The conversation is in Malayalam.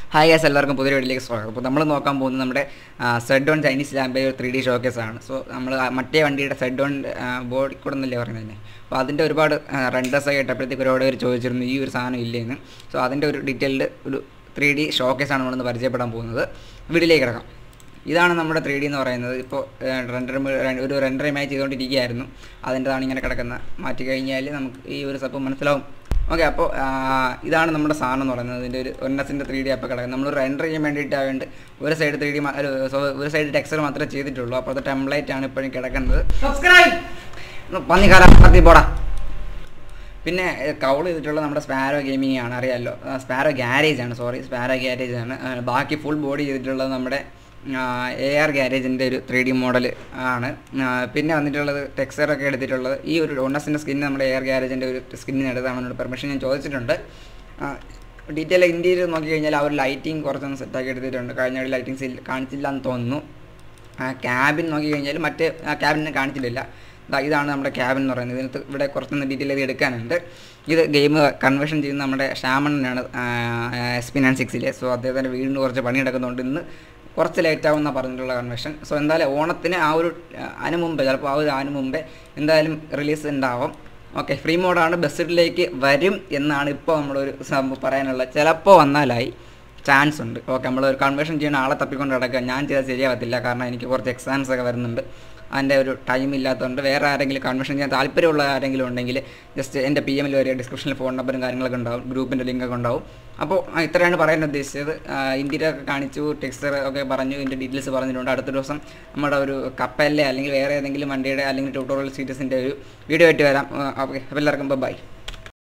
ഹായ് ഗ്യാസ് എല്ലാവർക്കും പുതിയ വീഡിയോയിലേക്ക് സ്വാഗതം അപ്പോൾ നമ്മൾ നോക്കാൻ പോകുന്നത് നമ്മുടെ സെഡ് ഓൺ ചൈനീസ് ലാമ്പേ ഒരു ത്രീ ഡി ഷോക്കേസ് ആണ് സോ നമ്മൾ മറ്റേ വണ്ടിയുടെ സെഡ് ഓൺ ബോഡി കൂടെ എന്നല്ലേ പറയുന്നത് അപ്പോൾ അതിൻ്റെ ഒരുപാട് റെൻഡേഴ്സ് ഒക്കെ ഇട്ടപ്പോഴത്തേക്ക് ഒരുപാട് പേര് ചോദിച്ചിരുന്നു ഈ ഒരു സാധനം ഇല്ലേന്ന് സോ അതിൻ്റെ ഒരു ഡീറ്റെയിൽഡ് ഒരു ത്രീ ഡി ഷോക്കേസ് ആണ് നമ്മളിന്ന് പരിചയപ്പെടാൻ പോകുന്നത് വീഡിയോയിലേക്ക് കിടക്കാം ഇതാണ് നമ്മുടെ ത്രീ ഡി എന്ന് പറയുന്നത് ഇപ്പോൾ റെൻഡർ ഒരു റെൻഡർ ഇമേജ് ചെയ്തുകൊണ്ടിരിക്കുകയായിരുന്നു അതിൻ്റെതാണ് ഇങ്ങനെ കിടക്കുന്നത് മാറ്റി കഴിഞ്ഞാൽ നമുക്ക് ഈ ഒരു സപ്പം മനസ്സിലാവും ഓക്കെ അപ്പോൾ ഇതാണ് നമ്മുടെ സാധനം എന്ന് പറയുന്നത് ഇതിൻ്റെ ഒരു ഒന്നസിൻ്റെ ത്രീ ഡി അപ്പോൾ കിടക്കുന്നത് നമ്മൾ റെൻഡർ ചെയ്യാൻ വേണ്ടിയിട്ടായതുകൊണ്ട് ഒരു സൈഡ് ത്രീ ഡി ഒരു സൈഡ് ടെക്സ്ചർ മാത്രമേ ചെയ്തിട്ടുള്ളൂ അപ്പോൾ അത് ടെംപ്ലേറ്റ് ആണ് ഇപ്പോഴും കിടക്കുന്നത് സബ്സ്ക്രൈബ് പന്നി കയറി പോടാ പിന്നെ കൗൾ ചെയ്തിട്ടുള്ള നമ്മുടെ സ്പാരോ ഗെയിമിംഗ് ആണ് അറിയാമല്ലോ സ്പാരോ ഗ്യാരേജ് ആണ് സോറി സ്പാരോ ഗ്യാരേജ് ആണ് ആ, ബാക്കി ഫുൾ ബോഡി ചെയ്തിട്ടുള്ളത് നമ്മുടെ എ ആർ ഗ്യാരേജിൻ്റെ ഒരു ത്രീ ഡി മോഡൽ ആണ് ആ, പിന്നെ വന്നിട്ടുള്ളത് ടെക്സ്ചറൊക്കെ എടുത്തിട്ടുള്ളത് ഈ ഒരു ഡോണസിൻ്റെ സ്കിന്ന് നമ്മുടെ എയർ ഗ്യാരേജിൻ്റെ ഒരു സ്കിന്നിന് എടുത്താണെന്നോട് പെർമിഷൻ ഞാൻ ചോദിച്ചിട്ടുണ്ട് ഡീറ്റെയിൽ ഇൻറ്റീരിയർ നോക്കി കഴിഞ്ഞാൽ ആ ഒരു ലൈറ്റിംഗ് കുറച്ചൊന്ന് സെറ്റാക്കി എടുത്തിട്ടുണ്ട് കഴിഞ്ഞ ഒരു ലൈറ്റിംഗ്സ് കാണിച്ചില്ല എന്ന് തോന്നുന്നു ക്യാബിൻ നോക്കി കഴിഞ്ഞാൽ മറ്റേ ക്യാബിനെ കാണിച്ചിട്ടില്ല ദാ ഇതാണ് നമ്മുടെ ക്യാബിൻ എന്ന് പറയുന്നത് ഇതിനകത്ത് ഇവിടെ കുറച്ചൊന്ന് ഡീറ്റെയിൽ ചെയ്ത് എടുക്കാനുണ്ട് ഇത് ഗെയിം കൺവേർഷൻ ചെയ്യുന്ന നമ്മുടെ ശ്യാമണ്ണനാണ് എസ് പി നയൻ സിക്സിലെ സോ അദ്ദേഹത്തിൻ്റെ വീടിന് കുറച്ച് പണി നടക്കുന്നുണ്ട് ഇന്ന് കുറച്ച് ലേറ്റ് ആവുമെന്നാണ് പറഞ്ഞിട്ടുള്ള കൺവെൻഷൻ സോ എന്തായാലും ഓണത്തിന് ആ ഒരു ആ, അതിന് മുമ്പേ ചിലപ്പോൾ ആ ഒരു അതിന് മുമ്പേ എന്തായാലും റിലീസ് ഉണ്ടാവും ഓക്കെ ഫ്രീ മോഡാണ് ബസ്സിലേക്ക് വരും എന്നാണ് ഇപ്പോൾ നമ്മളൊരു സംഭവം പറയാനുള്ളത് ചിലപ്പോൾ വന്നാലായി ചാൻസ് ഉണ്ട് ഓക്കെ നമ്മൾ ഒരു കൺവേർഷൻ ചെയ്യുന്ന ആളെ തപ്പിക്കൊണ്ട് കിടക്കുക ഞാൻ ചെയ്താൽ ശരിയാവത്തില്ല കാരണം എനിക്ക് കുറച്ച് എക്സാംസ് ഒക്കെ വരുന്നുണ്ട് അതിൻ്റെ ഒരു ടൈം ഇല്ലാത്തതുകൊണ്ട് വേറെ ആരെങ്കിലും കൺവേർഷൻ ചെയ്യാൻ താല്പര്യമുള്ള ആരെങ്കിലും ഉണ്ടെങ്കിൽ ജസ്റ്റ് എൻ്റെ പി എമ്മിൽ വരിക ഡിസ്ക്രിപ്ഷനിൽ ഫോൺ നമ്പറും കാര്യങ്ങളൊക്കെ ഉണ്ടാവും ഗ്രൂപ്പിൻ്റെ ലിങ്കൊക്കെ ഉണ്ടാവും അപ്പോൾ ആ, ഇത്രയാണ് പറയാൻ ഉദ്ദേശിച്ചത് ഇന്ത്യയിലെ ഒക്കെ കാണിച്ചു ടെക്സ്ചർ ഒക്കെ പറഞ്ഞു ഇതിൻ്റെ ഡീറ്റെയിൽസ് പറഞ്ഞിട്ടുണ്ട് അടുത്ത ദിവസം നമ്മുടെ ഒരു കപ്പലിലെ അല്ലെങ്കിൽ വേറെ ഏതെങ്കിലും വണ്ടിയുടെ അല്ലെങ്കിൽ ട്യൂട്ടോറിയൽ സീരീസിൻ്റെ ഒരു വീഡിയോ ആയിട്ട് വരാം ഓക്കെ അപ്പോൾ എല്ലാവർക്കും ബൈ